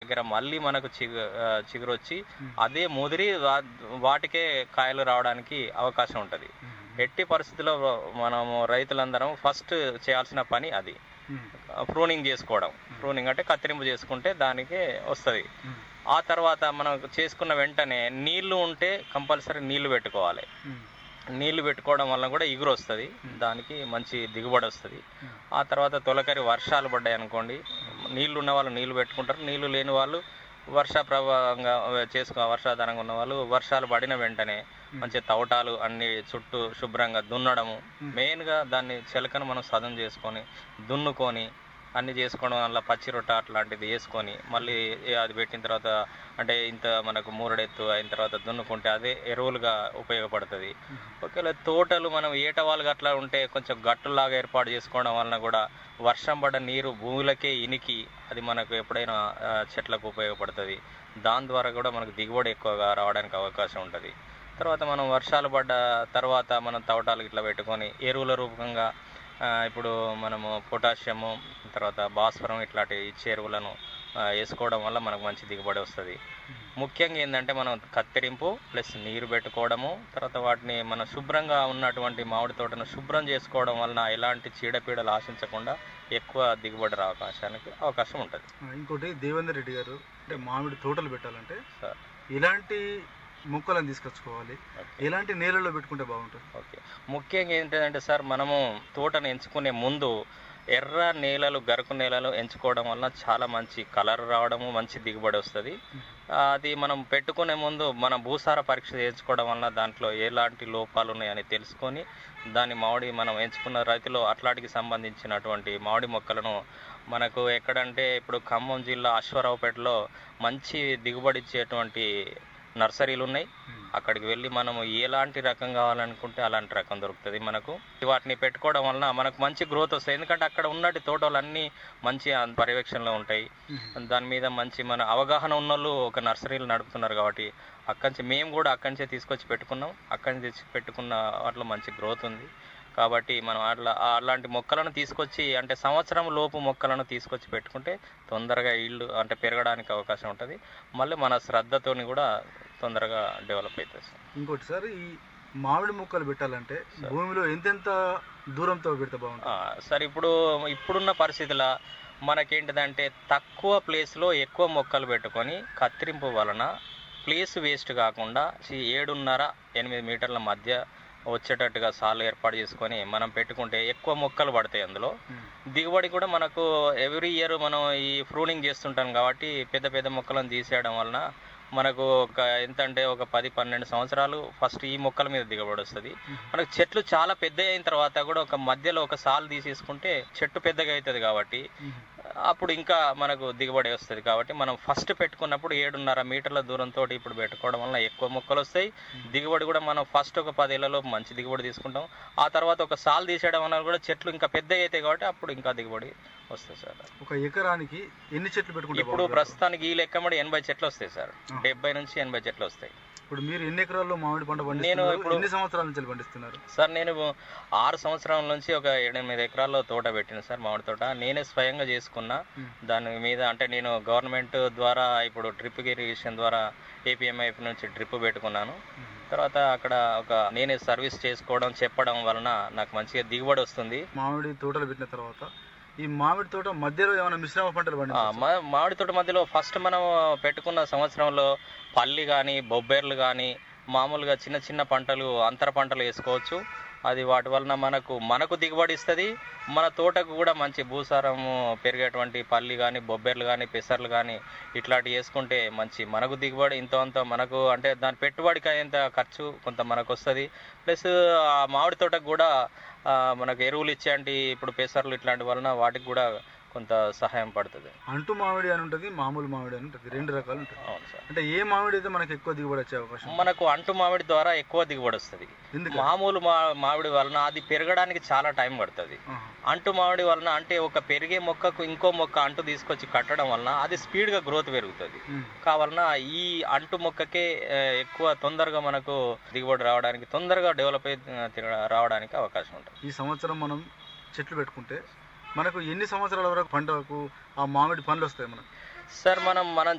దగ్గర మళ్ళీ మనకు చిగు ఆ, చిగురు వచ్చి అదే ముదిరి వా- వాటికే కాయలు రావడానికి అవకాశం ఉంటుంది ఎట్టి పరిస్థితుల్లో మనము రైతులందరం ఫస్ట్ చేయాల్సిన పని అది ప్రూనింగ్ చేసుకోవడం ప్రూనింగ్ అంటే కత్తిరింపు చేసుకుంటే దానికే వస్తుంది ఆ తర్వాత మనం చేసుకున్న వెంటనే నీళ్లు ఉంటే కంపల్సరీ నీళ్లు పెట్టుకోవాలి నీళ్లు పెట్టుకోవడం వల్ల కూడా ఇగురు వస్తుంది దానికి మంచి దిగుబడి వస్తుంది ఆ తర్వాత తొలకరి వర్షాలు పడ్డాయి అనుకోండి నీళ్లు ఉన్న వాళ్ళు నీళ్లు పెట్టుకుంటారు నీళ్లు లేని వాళ్ళు వర్ష ప్రభావంగా చేసుకో వర్షాధారంగా ఉన్న వాళ్ళు వర్షాలు పడిన వెంటనే మంచి తవటాలు అన్ని చుట్టూ శుభ్రంగా దున్నడము మెయిన్గా దాన్ని చిలకను మనం సదం చేసుకొని దున్నుకొని అన్ని చేసుకోవడం వల్ల పచ్చి రొట్ట అట్లాంటిది వేసుకొని మళ్ళీ అది పెట్టిన తర్వాత అంటే ఇంత మనకు మూరడెత్తు అయిన తర్వాత దున్నుకుంటే అదే ఎరువులుగా ఉపయోగపడుతుంది ఒకవేళ తోటలు మనం ఏటవాళ్ళుగా అట్లా ఉంటే కొంచెం గట్టులాగా ఏర్పాటు చేసుకోవడం వలన కూడా వర్షం పడ్డ నీరు భూములకే ఇనికి అది మనకు ఎప్పుడైనా ఆ, చెట్లకు ఉపయోగపడుతుంది దాని ద్వారా కూడా మనకు దిగుబడి ఎక్కువగా రావడానికి అవకాశం ఉంటుంది తర్వాత మనం వర్షాలు పడ్డ తర్వాత మనం తవటాలు ఇట్లా పెట్టుకొని ఎరువుల రూపంగా ఆ, ఇప్పుడు మనము పొటాషియము తర్వాత భాస్వరం ఇట్లాంటి ఇచ్చే ఎరువులను ఆ, వేసుకోవడం వల్ల మనకు మంచి దిగుబడి వస్తుంది ముఖ్యంగా ఏంటంటే మనం కత్తిరింపు ప్లస్ నీరు పెట్టుకోవడము తర్వాత వాటిని మన శుభ్రంగా ఉన్నటువంటి మామిడి తోటను శుభ్రం చేసుకోవడం వలన ఎలాంటి చీడపీడలు ఆశించకుండా ఎక్కువ దిగుబడి రా అవకాశానికి అవకాశం ఉంటుంది ఇంకోటి దేవేందర్ రెడ్డి గారు అంటే మామిడి తోటలు పెట్టాలంటే సార్ ఎలాంటి మొక్కలను తీసుకొచ్చుకోవాలి ఎలాంటి నేలలో పెట్టుకుంటే బాగుంటుంది ఓకే ముఖ్యంగా ఏంటంటే సార్ మనము తోటను ఎంచుకునే ముందు ఎర్ర నేలలు గరుకు నేలలు ఎంచుకోవడం వలన చాలా మంచి కలర్ రావడము మంచి దిగుబడి వస్తుంది అది మనం పెట్టుకునే ముందు మన భూసార పరీక్ష చేయించుకోవడం వలన దాంట్లో ఎలాంటి లోపాలు ఉన్నాయని తెలుసుకొని దాని మామిడి మనం ఎంచుకున్న రైతులో అట్లాంటికి సంబంధించినటువంటి మామిడి మొక్కలను మనకు ఎక్కడంటే ఇప్పుడు ఖమ్మం జిల్లా అశ్వరావుపేటలో మంచి దిగుబడి ఇచ్చేటువంటి నర్సరీలు ఉన్నాయి అక్కడికి వెళ్ళి మనము ఎలాంటి రకం కావాలనుకుంటే అలాంటి రకం దొరుకుతుంది మనకు వాటిని పెట్టుకోవడం వలన మనకు మంచి గ్రోత్ వస్తుంది ఎందుకంటే అక్కడ ఉన్నటి తోటలు అన్నీ మంచి ఆ పర్యవేక్షణలో ఉంటాయి దాని మీద మంచి మన అవగాహన ఉన్న వాళ్ళు ఒక నర్సరీలు నడుపుతున్నారు కాబట్టి అక్కడి నుంచి మేము కూడా అక్కడి నుంచే తీసుకొచ్చి పెట్టుకున్నాం అక్కడి నుంచి తెచ్చి పెట్టుకున్న వాటిలో మంచి గ్రోత్ ఉంది కాబట్టి మనం అట్లా అలాంటి మొక్కలను తీసుకొచ్చి అంటే సంవత్సరం లోపు మొక్కలను తీసుకొచ్చి పెట్టుకుంటే తొందరగా ఇల్లు అంటే పెరగడానికి అవకాశం ఉంటుంది మళ్ళీ మన శ్రద్ధతోని కూడా తొందరగా డెవలప్ అవుతుంది సార్. ఇంకోటి సార్ ఈ మామిడి మొక్కలు పెట్టాలంటే భూమిలో ఎంతెంత దూరంతో పెడితే బాగుంటుంది ఆ, సార్ ఇప్పుడు ఇప్పుడున్న పరిస్థితుల మనకేంటిదంటే తక్కువ ప్లేస్లో ఎక్కువ మొక్కలు పెట్టుకొని కత్తిరింపు వలన ప్లేస్ వేస్ట్ కాకుండా సి- ఏడున్నర ఎనిమిది మీటర్ల మధ్య వచ్చేటట్టుగా సాలు ఏర్పాటు చేసుకొని మనం పెట్టుకుంటే ఎక్కువ మొక్కలు పడతాయి అందులో దిగుబడి కూడా మనకు ఎవ్రీ ఇయర్ మనం ఈ ప్రూనింగ్ చేస్తుంటాం కాబట్టి పెద్ద పెద్ద మొక్కలను తీసేయడం వలన మనకు ఒక ఎంత అంటే ఒక పది పన్నెండు సంవత్సరాలు ఫస్ట్ ఈ మొక్కల మీద దిగుబడి వస్తుంది మనకు చెట్లు చాలా పెద్ద అయిన తర్వాత కూడా ఒక మధ్యలో ఒక సాలు తీసేసుకుంటే చెట్టు పెద్దగా అవుతుంది కాబట్టి అప్పుడు ఇంకా మనకు దిగుబడి వస్తుంది కాబట్టి మనం ఫస్ట్ పెట్టుకున్నప్పుడు ఏడున్నర మీటర్ల దూరంతో ఇప్పుడు పెట్టుకోవడం వల్ల ఎక్కువ మొక్కలు వస్తాయి దిగుబడి కూడా మనం ఫస్ట్ ఒక పదేళ్లలో మంచి దిగుబడి తీసుకుంటాం ఆ తర్వాత ఒక సాలు తీసేయడం వల్ల కూడా చెట్లు ఇంకా పెద్ద అవుతాయి కాబట్టి అప్పుడు ఇంకా దిగుబడి వస్తుంది సార్ ఒక ఎకరానికి ఎన్ని చెట్లు పెట్టుకుంటే ఇప్పుడు బాగుంటుంది? ప్రస్తుతానికి ఈ లెక్కమడి ఎనభై చెట్లు వస్తాయి సార్ డెబ్బై నుంచి ఎనభై చెట్లు వస్తాయి ఇప్పుడు మీరు ఎన్ని ఎకరాల్లో మామిడి పంట నేను పండిస్తున్నారు ఇప్పుడు- ఎన్ని సంవత్సరాల నుంచి పండిస్తున్నారు సార్ నేను ఆరు సంవత్సరాల నుంచి ఒక ఎనిమిది ఎకరాల్లో తోట పెట్టిన సార్ మామిడి తోట నేనే స్వయంగా చేసుకున్నా దాని మీద అంటే నేను గవర్నమెంట్ ద్వారా ఇప్పుడు డ్రిప్ ఇరిగేషన్ ద్వారా ఏపీఎంఐఎఫ్ నుంచి డ్రిప్ పెట్టుకున్నాను తర్వాత అక్కడ ఒక నేనే సర్వీస్ చేసుకోవడం చెప్పడం వలన నాకు మంచిగా దిగుబడి వస్తుంది మామిడి తోటలు పెట్టిన తర్వాత ఈ మామిడి తోట మధ్యలో ఏమైనా మిశ్రమ పంటలు ఆ, పండించారు మా- మామిడి తోట మధ్యలో ఫస్ట్ మనం పెట్టుకున్న సంవత్సరంలో పల్లి కానీ బొబ్బెర్లు కానీ మామూలుగా చిన్న చిన్న పంటలు అంతర పంటలు వేసుకోవచ్చు అది వాటి వలన మనకు మనకు దిగుబడి ఇస్తుంది మన తోటకు కూడా మంచి భూసారము పెరిగేటువంటి పల్లి కానీ బొబ్బెర్లు కానీ పెసర్లు కానీ ఇట్లాంటివి వేసుకుంటే మంచి మనకు దిగుబడి ఇంత అంత మనకు అంటే దాని పెట్టుబడికి అయ్యేంత ఖర్చు కొంత మనకు వస్తుంది ప్లస్ ఆ మామిడి తోటకు కూడా ఆ, మనకు ఎరువులు ఇచ్చేంటి ఇప్పుడు పెసర్లు ఇట్లాంటి వలన వాటికి కూడా కొంత సహాయం పడుతుంది అంటు మామిడి అని ఉంటుంది మామూలు మామిడి అని ఉంటుంది రెండు రకాలు ఉంటుంది అవును సార్ అంటే ఏ మామిడి అయితే మనకి ఎక్కువ దిగుబడి వచ్చే అవకాశం ఉంది? మనకు అంటు మామిడి ద్వారా ఎక్కువ దిగుబడి వస్తుంది ఎందుకు మామూలు మా మామిడి వలన అది పెరగడానికి చాలా టైం పడుతుంది ఆహా. అంటు మామిడి వలన అంటే ఒక పెరిగే మొక్కకు ఇంకో మొక్క అంటు తీసుకొచ్చి కట్టడం వలన అది స్పీడ్గా గ్రోత్ పెరుగుతుంది ఉమ్. కావాలన ఈ అంటు మొక్కకే ఆ, ఎక్కువ తొందరగా మనకు దిగుబడి రావడానికి తొందరగా డెవలప్ అయి ఆ, తిరగ- రావడానికి అవకాశం ఉంటుంది ఈ సంవత్సరం మనం చెట్లు పెట్టుకుంటే మనకు ఎన్ని సంవత్సరాల వరకు పంటకు ఆ మామిడి పండ్లు వస్తాయి మనకు సార్ మనం మనం